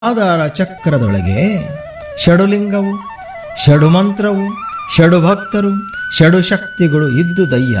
ಆಧಾರ ಚಕ್ರದೊಳಗೆ ಷಡುಲಿಂಗವು ಷಡುಮಂತ್ರವು ಷಡುಭಕ್ತರು ಷಡುಶಕ್ತಿಗಳು ಇದ್ದುದಯ್ಯ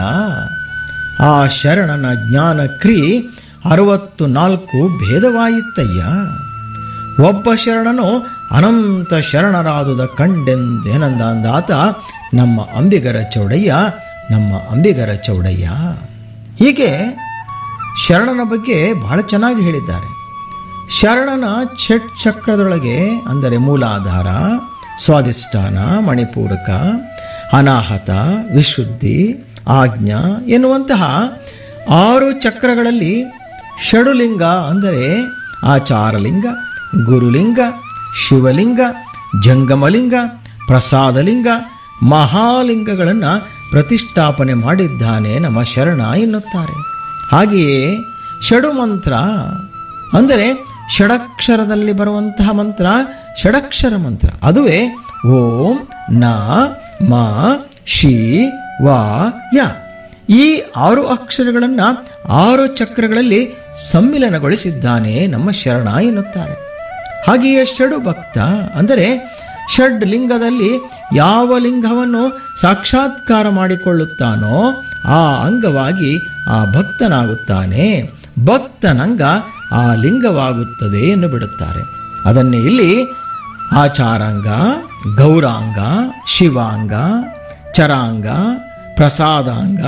ಆ ಶರಣನ ಜ್ಞಾನ ಕ್ರೀ ಅರವತ್ತು ನಾಲ್ಕು ಭೇದವಾಯಿತಯ್ಯ ಒಬ್ಬ ಶರಣನು ಅನಂತ ಶರಣರಾದುದ ಕಂಡೆಂದೇನಂದಾತ ನಮ್ಮ ಅಂಬಿಗರ ಚೌಡಯ್ಯ ನಮ್ಮ ಅಂಬಿಗರ ಚೌಡಯ್ಯ ಹೀಗೆ ಶರಣನ ಬಗ್ಗೆ ಬಹಳ ಚೆನ್ನಾಗಿ ಹೇಳಿದ್ದಾರೆ ಶರಣನ ಷಟ್ ಚಕ್ರದೊಳಗೆ ಅಂದರೆ ಮೂಲಾಧಾರ ಸ್ವಾಧಿಷ್ಠಾನ ಮಣಿಪೂರಕ ಅನಾಹತ ವಿಶುದ್ಧಿ ಆಜ್ಞಾ ಎನ್ನುವಂತಹ ಆರು ಚಕ್ರಗಳಲ್ಲಿ ಷಡುಲಿಂಗ ಅಂದರೆ ಆಚಾರಲಿಂಗ ಗುರುಲಿಂಗ ಶಿವಲಿಂಗ ಜಂಗಮಲಿಂಗ ಪ್ರಸಾದಲಿಂಗ ಮಹಾಲಿಂಗಗಳನ್ನು ಪ್ರತಿಷ್ಠಾಪನೆ ಮಾಡಿದ್ದಾನೆ ನಮ್ಮ ಶರಣ ಎನ್ನುತ್ತಾರೆ ಹಾಗೆಯೇ ಷಡುಮಂತ್ರ ಅಂದರೆ ಷಡಕ್ಷರದಲ್ಲಿ ಬರುವಂತಹ ಮಂತ್ರ ಷಡಕ್ಷರ ಮಂತ್ರ ಅದುವೇ ಓಂ ನ ಮ ಶಿ ವ ಯ ಈ ಆರು ಅಕ್ಷರಗಳನ್ನು ಆರು ಚಕ್ರಗಳಲ್ಲಿ ಸಮ್ಮಿಲನಗೊಳಿಸಿದ್ದಾನೆ ನಮ್ಮ ಶರಣ ಎನ್ನುತ್ತಾರೆ ಹಾಗೆಯೇ ಷಡು ಭಕ್ತ ಅಂದರೆ ಷಡ್ ಲಿಂಗದಲ್ಲಿ ಯಾವ ಲಿಂಗವನ್ನು ಸಾಕ್ಷಾತ್ಕಾರ ಮಾಡಿಕೊಳ್ಳುತ್ತಾನೋ ಆ ಅಂಗವಾಗಿ ಆ ಭಕ್ತನಾಗುತ್ತಾನೆ ಭಕ್ತನಂಗ ಆ ಲಿಂಗವಾಗುತ್ತದೆ ಎಂದು ಬಿಡುತ್ತಾರೆ ಅದನ್ನೇ ಇಲ್ಲಿ ಆಚಾರಾಂಗ ಗೌರಾಂಗ ಶಿವಾಂಗ ಚರಾಂಗ ಪ್ರಸಾದಾಂಗ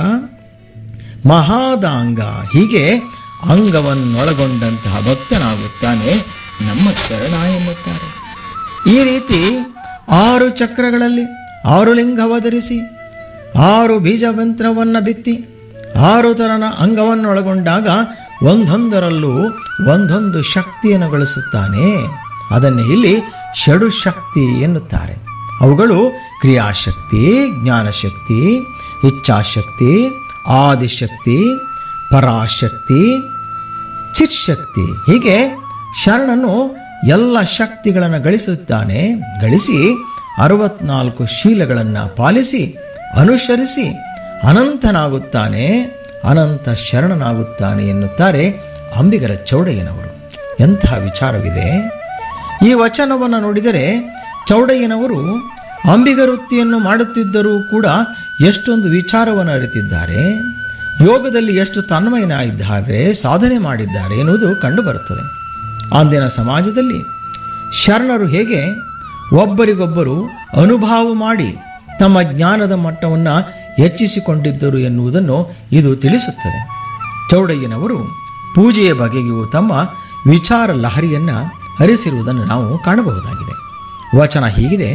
ಮಹಾದಾಂಗ ಹೀಗೆ ಅಂಗವನ್ನೊಳಗೊಂಡಂತಹ ಭಕ್ತನಾಗುತ್ತಾನೆ ನಮ್ಮ ಶರಣ ಎನ್ನುತ್ತಾರೆ ಈ ರೀತಿ ಆರು ಚಕ್ರಗಳಲ್ಲಿ ಆರು ಲಿಂಗವಧರಿಸಿ ಆರು ಬೀಜಮಂತ್ರವನ್ನು ಬಿತ್ತಿ ಆರು ತರನ ಅಂಗವನ್ನೊಳಗೊಂಡಾಗ ಒಂದೊಂದರಲ್ಲೂ ಒಂದೊಂದು ಶಕ್ತಿಯನ್ನು ಗಳಿಸುತ್ತಾನೆ ಅದನ್ನೇ ಇಲ್ಲಿ ಷಡು ಶಕ್ತಿ ಎನ್ನುತ್ತಾರೆ ಅವುಗಳು ಕ್ರಿಯಾಶಕ್ತಿ ಜ್ಞಾನಶಕ್ತಿ ಇಚ್ಛಾಶಕ್ತಿ ಆದಿಶಕ್ತಿ ಪರಾಶಕ್ತಿ ಚಿತ್ಶಕ್ತಿ ಹೀಗೆ ಶರಣನು ಎಲ್ಲ ಶಕ್ತಿಗಳನ್ನು ಗಳಿಸುತ್ತಾನೆ ಗಳಿಸಿ ಅರವತ್ನಾಲ್ಕು ಶೀಲಗಳನ್ನು ಪಾಲಿಸಿ ಅನುಸರಿಸಿ ಅನಂತನಾಗುತ್ತಾನೆ ಅನಂತ ಶರಣನಾಗುತ್ತಾನೆ ಎನ್ನುತ್ತಾರೆ ಅಂಬಿಗರ ಚೌಡಯ್ಯನವರು ಎಂತಹ ವಿಚಾರವಿದೆ ಈ ವಚನವನ್ನು ನೋಡಿದರೆ ಚೌಡಯ್ಯನವರು ಅಂಬಿಗ ವೃತ್ತಿಯನ್ನು ಮಾಡುತ್ತಿದ್ದರೂ ಕೂಡ ಎಷ್ಟೊಂದು ವಿಚಾರವನ್ನು ಅರಿತಿದ್ದಾರೆ ಯೋಗದಲ್ಲಿ ಎಷ್ಟು ತನ್ಮಯನಾಗಿದ್ದಾರೆ ಸಾಧನೆ ಮಾಡಿದ್ದಾರೆ ಎನ್ನುವುದು ಕಂಡುಬರುತ್ತದೆ ಅಂದಿನ ಸಮಾಜದಲ್ಲಿ ಶರಣರು ಹೇಗೆ ಒಬ್ಬರಿಗೊಬ್ಬರು ಅನುಭವ ಮಾಡಿ ತಮ್ಮ ಜ್ಞಾನದ ಮಟ್ಟವನ್ನು ಹೆಚ್ಚಿಸಿಕೊಂಡಿದ್ದರು ಎನ್ನುವುದನ್ನು ಇದು ತಿಳಿಸುತ್ತದೆ ಚೌಡಯ್ಯನವರು ಪೂಜೆಯ ಬಗೆಗೂ ತಮ್ಮ ವಿಚಾರ ಲಹರಿಯನ್ನು ಹರಿಸಿರುವುದನ್ನು ನಾವು ಕಾಣಬಹುದಾಗಿದೆ ವಚನ ಹೀಗಿದೆ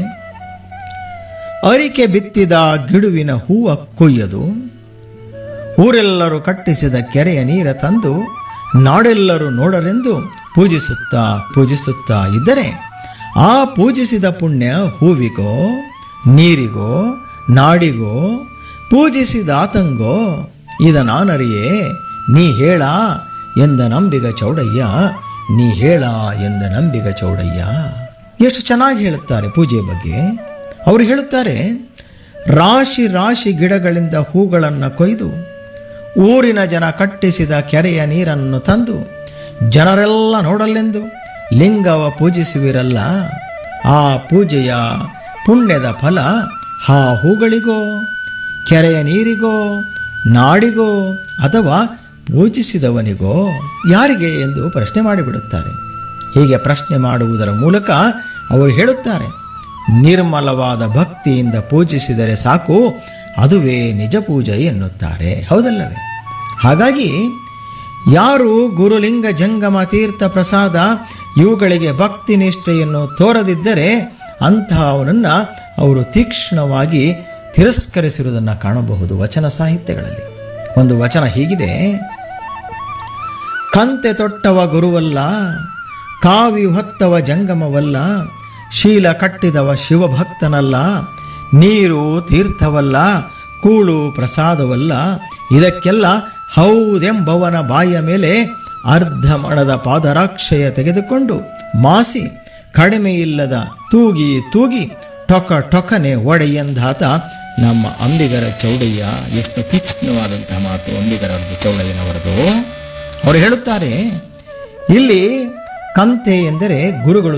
ಅರಿಕೆ ಬಿತ್ತಿದ ಗಿಡುವಿನ ಹೂವ ಕೊಯ್ಯದು ಊರೆಲ್ಲರೂ ಕಟ್ಟಿಸಿದ ಕೆರೆಯ ನೀರ ತಂದು ನಾಡೆಲ್ಲರೂ ನೋಡರೆಂದು ಪೂಜಿಸುತ್ತಾ ಪೂಜಿಸುತ್ತಾ ಇದ್ದರೆ ಆ ಪೂಜಿಸಿದ ಪುಣ್ಯ ಹೂವಿಗೋ ನೀರಿಗೋ ನಾಡಿಗೋ ಪೂಜಿಸಿದ ಆತಂಗೋ ಇದ ನಾನರಿಯೇ ನೀ ಹೇಳ ಎಂದ ನಂಬಿಗ ಚೌಡಯ್ಯ ನೀ ಹೇಳ ಎಂದ ನಂಬಿಗ ಚೌಡಯ್ಯ ಎಷ್ಟು ಚೆನ್ನಾಗಿ ಹೇಳುತ್ತಾರೆ ಪೂಜೆಯ ಬಗ್ಗೆ ಅವರು ಹೇಳುತ್ತಾರೆ ರಾಶಿ ರಾಶಿ ಗಿಡಗಳಿಂದ ಹೂಗಳನ್ನು ಕೊಯ್ದು ಊರಿನ ಜನ ಕಟ್ಟಿಸಿದ ಕೆರೆಯ ನೀರನ್ನು ತಂದು ಜನರೆಲ್ಲ ನೋಡಲೆಂದು ಲಿಂಗವ ಪೂಜಿಸುವಿರಲ್ಲ ಆ ಪೂಜೆಯ ಪುಣ್ಯದ ಫಲ ಆ ಹೂಗಳಿಗೋ ಕೆರೆಯ ನೀರಿಗೋ ನಾಡಿಗೋ ಅಥವಾ ಪೂಜಿಸಿದವನಿಗೋ ಯಾರಿಗೆ ಎಂದು ಪ್ರಶ್ನೆ ಮಾಡಿಬಿಡುತ್ತಾರೆ ಹೀಗೆ ಪ್ರಶ್ನೆ ಮಾಡುವುದರ ಮೂಲಕ ಅವರು ಹೇಳುತ್ತಾರೆ ನಿರ್ಮಲವಾದ ಭಕ್ತಿಯಿಂದ ಪೂಜಿಸಿದರೆ ಸಾಕು ಅದುವೇ ನಿಜ ಪೂಜೆ ಎನ್ನುತ್ತಾರೆ ಹೌದಲ್ಲವೇ ಹಾಗಾಗಿ ಯಾರು ಗುರುಲಿಂಗ ಜಂಗಮ ತೀರ್ಥ ಪ್ರಸಾದ ಇವುಗಳಿಗೆ ಭಕ್ತಿ ನಿಷ್ಠೆಯನ್ನು ತೋರದಿದ್ದರೆ ಅಂತಹವನನ್ನು ಅವರು ತೀಕ್ಷ್ಣವಾಗಿ ತಿರಸ್ಕರಿಸಿರುವುದನ್ನು ಕಾಣಬಹುದು ವಚನ ಸಾಹಿತ್ಯಗಳಲ್ಲಿ ಒಂದು ವಚನ ಹೀಗಿದೆ ಕಂತೆ ತೊಟ್ಟವ ಗುರುವಲ್ಲ ಕಾವಿ ಹೊತ್ತವ ಜಂಗಮವಲ್ಲ ಶೀಲ ಕಟ್ಟಿದವ ಶಿವಭಕ್ತನಲ್ಲ ನೀರು ತೀರ್ಥವಲ್ಲ ಕೂಳು ಪ್ರಸಾದವಲ್ಲ ಇದಕ್ಕೆಲ್ಲ ಹೌದೆಂಬವನ ಬಾಯಿಯ ಮೇಲೆ ಅರ್ಧ ಮಣದ ಪಾದರಾಕ್ಷಯ ತೆಗೆದುಕೊಂಡು ಮಾಸಿ ಕಡಿಮೆ ಇಲ್ಲದ ತೂಗಿ ತೂಗಿ ಟೊಕ ಟೊಕನೆ ಒಡೆಯಂದಾತ ನಮ್ಮ ಅಂಬಿಗರ ಚೌಡಯ್ಯ ಎಷ್ಟು ತೀಕ್ಷ್ಣವಾದಂತಹ ಮಾತು ಅಂಬಿಗರ ಚೌಡಯ್ಯನವರದು ಅವರು ಹೇಳುತ್ತಾರೆ ಇಲ್ಲಿ ಕಂತೆ ಎಂದರೆ ಗುರುಗಳು